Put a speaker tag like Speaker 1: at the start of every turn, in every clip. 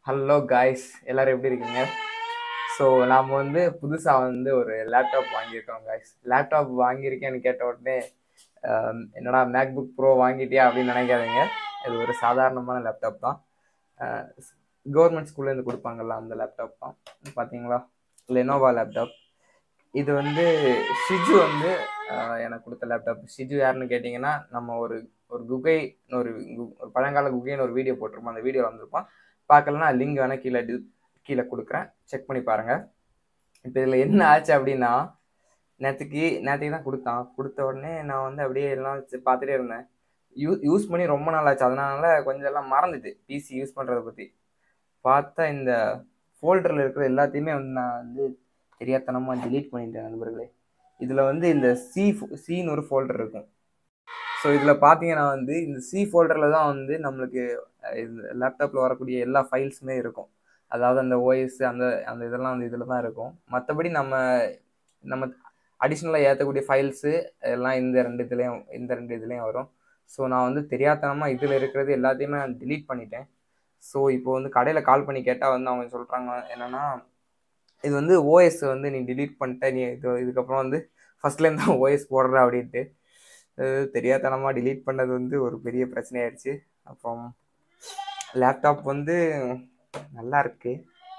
Speaker 1: hello guys எல்லாரும் எப்படி இருக்கீங்க ஸோ நாம் வந்து புதுசாக வந்து ஒரு லேப்டாப் வாங்கியிருக்கோம் காய்ஸ் லேப்டாப் வாங்கியிருக்கேன்னு கேட்ட உடனே ஆம், என்னடா மேக்புக் ப்ரோ வாங்கிட்டியா அப்படின்னு நினைக்காதீங்க இது ஒரு சாதாரணமான லேப்டாப் தான் கவர்மெண்ட் ஸ்கூல்லேருந்து கொடுப்பாங்கல்ல அந்த லேப்டாப் தான் பார்த்தீங்களா லெனோவா லேப்டாப் இது வந்து ஷிஜு வந்து ஆஹ், எனக்கு கொடுத்த லேப்டாப் ஷிஜு யாருன்னு கேட்டிங்கன்னா நம்ம ஒரு ஒரு குகை ஒரு கு- ஒரு பழங்கால குகைன்னு ஒரு வீடியோ போட்டிருப்போம் அந்த வீடியோவில் வந்திருப்பான் பார்க்கலன்னா லிங்க் வேணால் கீழே டி கீழே கொடுக்குறேன் செக் பண்ணி பாருங்கள் இப்போ இதில் என்ன ஆச்சு அப்படின்னா நேற்றுக்கு நேற்றுக்கு தான் கொடுத்தான் கொடுத்த உடனே நான் வந்து அப்படியே எல்லாம் வச்சு பார்த்துட்டே இருந்தேன் யூ யூஸ் பண்ணி ரொம்ப நாள் ஆச்சு அதனால கொஞ்சம் எல்லாம் மறந்துட்டு பிசி யூஸ் பண்ணுறதை பற்றி பார்த்தா இந்த ஃபோல்டரில் இருக்கிற எல்லாத்தையுமே வந்து நான் வந்து தெரியாத்தனமாக delete பண்ணிட்டேன் நண்பர்களே இதில் வந்து இந்த சி சின்னு ஒரு ஃபோல்டர் இருக்கும் ஸோ இதில் பார்த்தீங்கன்னா வந்து இந்த சி ஃபோல்டரில் தான் வந்து நம்மளுக்கு அஹ், இந்த லேப்டாப்பில் வரக்கூடிய எல்லா ஃபைல்ஸுமே இருக்கும் அதாவது அந்த ஓஎஸ் அந்த அந்த இதெல்லாம் வந்து இதில் தான் இருக்கும் மற்றபடி நம்ம நம்ம அடிஷ்னலாக ஏற்றக்கூடிய ஃபைல்ஸு எல்லாம் இந்த ரெண்டு இதுலேயும் இந்த ரெண்டு இதுலேயும் வரும் ஸோ நான் வந்து தெரியாதனமாக இதில் இருக்கிறது எல்லாத்தையுமே நான் delete பண்ணிட்டேன் ஸோ இப்போ வந்து கடையில் கால் பண்ணி கேட்டால் வந்து அவங்க சொல்கிறாங்க என்னென்னா இது வந்து ஓஎஸ் வந்து நீ delete பண்ணிட்ட நீ இது இதுக்கப்புறம் வந்து ஃபஸ்ட்லேருந்து தான் ஓஎஸ் போடுற அப்படின்ட்டு அது தெரியாதனமாக delete பண்ணது வந்து ஒரு பெரிய பிரச்சனையாயிடுச்சு அப்புறம் லேப்டாப் வந்து நல்லா இருக்கு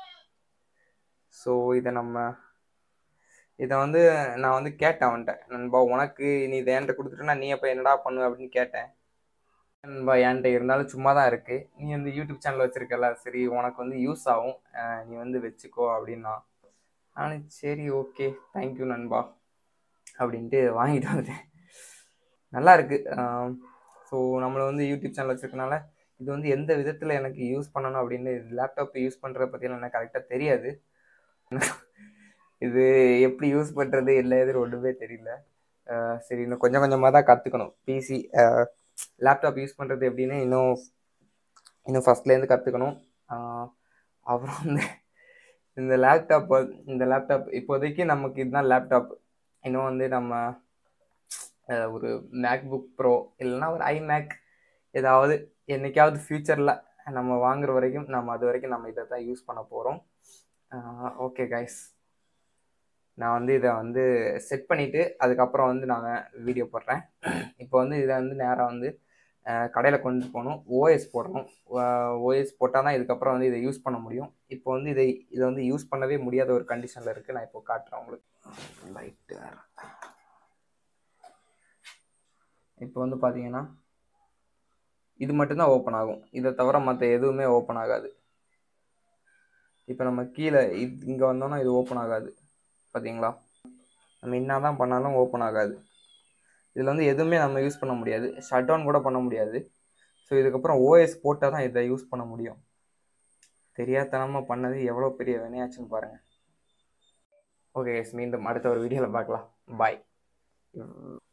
Speaker 1: ஸோ இதை நம்ம இதை வந்து நான் வந்து கேட்டேன் அவன்கிட்ட நண்பா உனக்கு நீ இதை என்கிட்ட கொடுத்துட்டேன்னா நீ அப்போ என்னடா பண்ணுவ அப்படின்னு கேட்டேன் நண்பா என்கிட்ட இருந்தாலும் சும்மா தான் இருக்கு நீ வந்து யூடியூப் சேனல் வச்சிருக்கல சரி உனக்கு வந்து யூஸ் ஆகும் அஹ் நீ வந்து வச்சுக்கோ அப்படின்னா நானும் சரி ஓகே தேங்க்யூ நண்பா அப்படின்ட்டு வாங்கிட்டு வந்துட்டேன் நல்லா இருக்கு ஸோ நம்மளை வந்து யூடியூப் சேனல் வச்சிருக்கனால இது வந்து எந்த விதத்தில் எனக்கு யூஸ் பண்ணணும் அப்படின்னு லேப்டாப் யூஸ் பண்ணுறத பற்றியெல்லாம் எனக்கு கரெக்டாக தெரியாது இது எப்படி யூஸ் பண்ணுறது இல்லை எது ஒன்றுமே தெரியல அஹ் சரி இன்னும் கொஞ்சம் கொஞ்சமாக தான் கற்றுக்கணும் பிசி லேப்டாப் யூஸ் பண்ணுறது எப்படின்னு இன்னும் இன்னும் ஃபஸ்ட்லேருந்து கற்றுக்கணும் அப்புறம் வந்து இந்த லேப்டாப் இந்த லேப்டாப் இப்போதைக்கு நமக்கு இதுதான் லேப்டாப் இன்னும் வந்து நம்ம அஹ், ஒரு மேக்புக் ப்ரோ இல்லைன்னா ஒரு ஐமேக் ஏதாவது என்னைக்காவது ஃப்யூச்சரில் நம்ம வாங்குற வரைக்கும் நம்ம அது வரைக்கும் நம்ம இதை தான் யூஸ் பண்ண போகிறோம் ஓகே கைஸ் நான் வந்து இதை வந்து செட் பண்ணிவிட்டு அதுக்கப்புறம் வந்து நான் வீடியோ போடுறேன் இப்போ வந்து இதை வந்து நேராக வந்து கடையில் கொண்டு போகணும் ஓஎஸ் போடணும் ஓஎஸ் போட்டால் தான் இதுக்கப்புறம் வந்து இதை யூஸ் பண்ண முடியும் இப்போ வந்து இதை இதை வந்து யூஸ் பண்ணவே முடியாத ஒரு கண்டிஷனில் இருக்குது நான் இப்போ காட்டுறேன் உங்களுக்கு லைட்டு இப்போ வந்து பார்த்தீங்கன்னா இது மட்டும்தான் ஓப்பன் ஆகும் இதை தவிர மற்ற எதுவுமே ஓப்பன் ஆகாது இப்போ நம்ம கீழே இது இங்கே வந்தோம்னா இது ஓப்பன் ஆகாது பார்த்தீங்களா நம்ம என்ன தான் பண்ணாலும் ஓப்பன் ஆகாது இதில் வந்து எதுவுமே நம்ம யூஸ் பண்ண முடியாது ஷட் டவுன் கூட பண்ண முடியாது ஸோ இதுக்கப்புறம் ஓஎஸ் போட்டால் தான் இதை யூஸ் பண்ண முடியும் தெரியாதனமாக பண்ணது எவ்வளோ பெரிய வினையாச்சுன்னு பாருங்கள் ஓகே மீண்டும் அடுத்த ஒரு வீடியோவில் பார்க்கலாம் பாய்